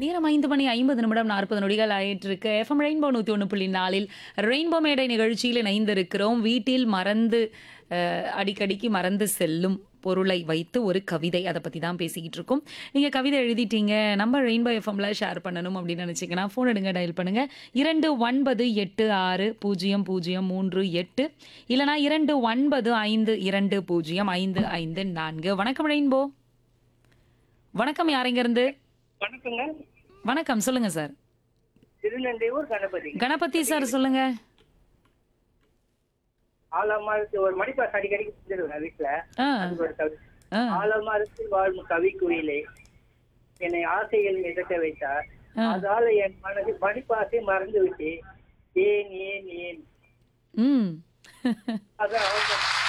நேரம் ஐந்து மணி ஐம்பது நிமிடம் நாற்பது நொடிகள் ஆயிட்டு இருக்கு எஃப்எம் ரெயின்போ நூற்றி ஒன்று புள்ளி நாலில் ரெயின்போ மேடை நிகழ்ச்சியில் இணைந்திருக்கிறோம் வீட்டில் மறந்து அஹ், அடிக்கடிக்கு மறந்து செல்லும் பொருளை வைத்து ஒரு கவிதை அதை பற்றி தான் பேசிக்கிட்டு இருக்கோம் நீங்கள் கவிதை எழுதிட்டீங்க நம்ம ரெயின்போ எஃப்எம்ல ஷேர் பண்ணணும் அப்படின்னு நினச்சிங்கன்னா ஃபோன் எடுங்க டயல் பண்ணுங்க இரண்டு ஒன்பது எட்டு ஆறு பூஜ்ஜியம் பூஜ்ஜியம் மூன்று எட்டு இல்லைனா இரண்டு ஒன்பது ஐந்து இரண்டு பூஜ்ஜியம் ஐந்து ஐந்து நான்கு வணக்கம் ரெயின்போ வணக்கம் யாருங்க வணக்கங்க வணக்கம் சொல்லுங்க சார் திருநெல்வேலூர் கணபதி கணபதி சார் சொல்லுங்க ஆலமரத்து ஒரு மணிப்பாஸ் அடிக்கடி செஞ்சிருவேன் வீட்டுல ஆ அது ஒரு கவி ஆ ஆலமரத்தில் வாழும் கவி குயிலே என்னை ஆசைகள் மிதக்க வைத்தார் ஆ. அதால என் மனது மணிப்பாசை மறந்து விட்டு ஏன் ஏன் ஏன் ம் அதான் அவங்க